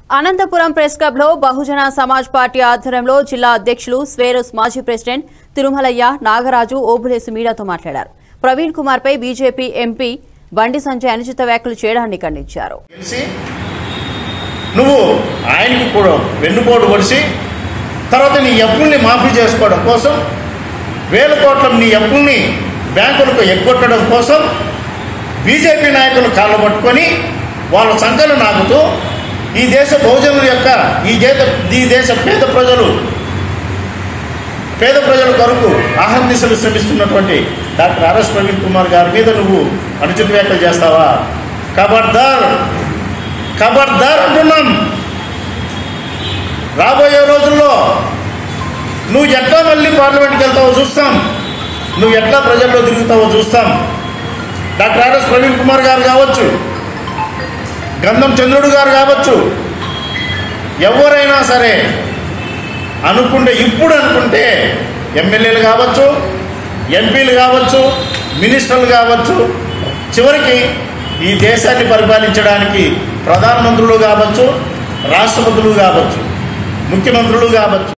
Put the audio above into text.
Anantapuram press club లో బహుజన Samaj party ఆధ్వర్యంలో జిల్లా అధ్యక్షులు స్వేరోస్ మాజీ ప్రెసిడెంట్ తిరుమలయ్య నాగరాజు ఓబులేసు మీడియాతో మాట్లాడారు ప్రవీణ్ కుమార్ పై బీజేపీ ఎంపీ బండి సంజయ్ అనుచిత వ్యాఖ్యలు చేయడాన్ని ఖండించారు తెలిసి నువ్వు ఆయనకి కూడా వెన్నుపోటు పొడిచి తర్వాత నీ అప్పుల్ని మాఫీ చేసుకోవడం కోసం వేల కోట్ల నీ అప్పుల్ని బ్యాంకులకు ఎగ్గొట్టడం కోసం బీజేపీ నాయకులు కాళ్ళు పట్టుకొని వాళ్ళ సంఖ్యలు నాకుతూ ఈ దేశ బహుజనుల యొక్క ఈ దేశ ఈ దేశ పేద ప్రజలు పేద ప్రజల కొరకు ఆహర్నిశలు శ్రమిస్తున్నటువంటి డాక్టర్ ఆర్ఎస్ ప్రవీణ్ కుమార్ గారి మీద నువ్వు అనుచిత వ్యాఖ్యలు చేస్తావా ఖబర్దార్ ఖబర్దార్ అంటున్నాం రాబోయే రోజుల్లో నువ్వు ఎట్లా మళ్ళీ పార్లమెంట్కి వెళ్తావో చూస్తాం నువ్వు ఎట్లా ప్రజల్లో తిరుగుతావో చూస్తాం డాక్టర్ ఆర్ఎస్ ప్రవీణ్ కుమార్ గారు కావచ్చు గంధం చంద్రుడు గారు కావచ్చు ఎవరైనా సరే అనుకుంటే ఇప్పుడు అనుకుంటే ఎమ్మెల్యేలు కావచ్చు ఎంపీలు కావచ్చు మినిస్టర్లు కావచ్చు చివరికి ఈ దేశాన్ని పరిపాలించడానికి ప్రధానమంత్రులు కావచ్చు రాష్ట్రపతులు కావచ్చు ముఖ్యమంత్రులు కావచ్చు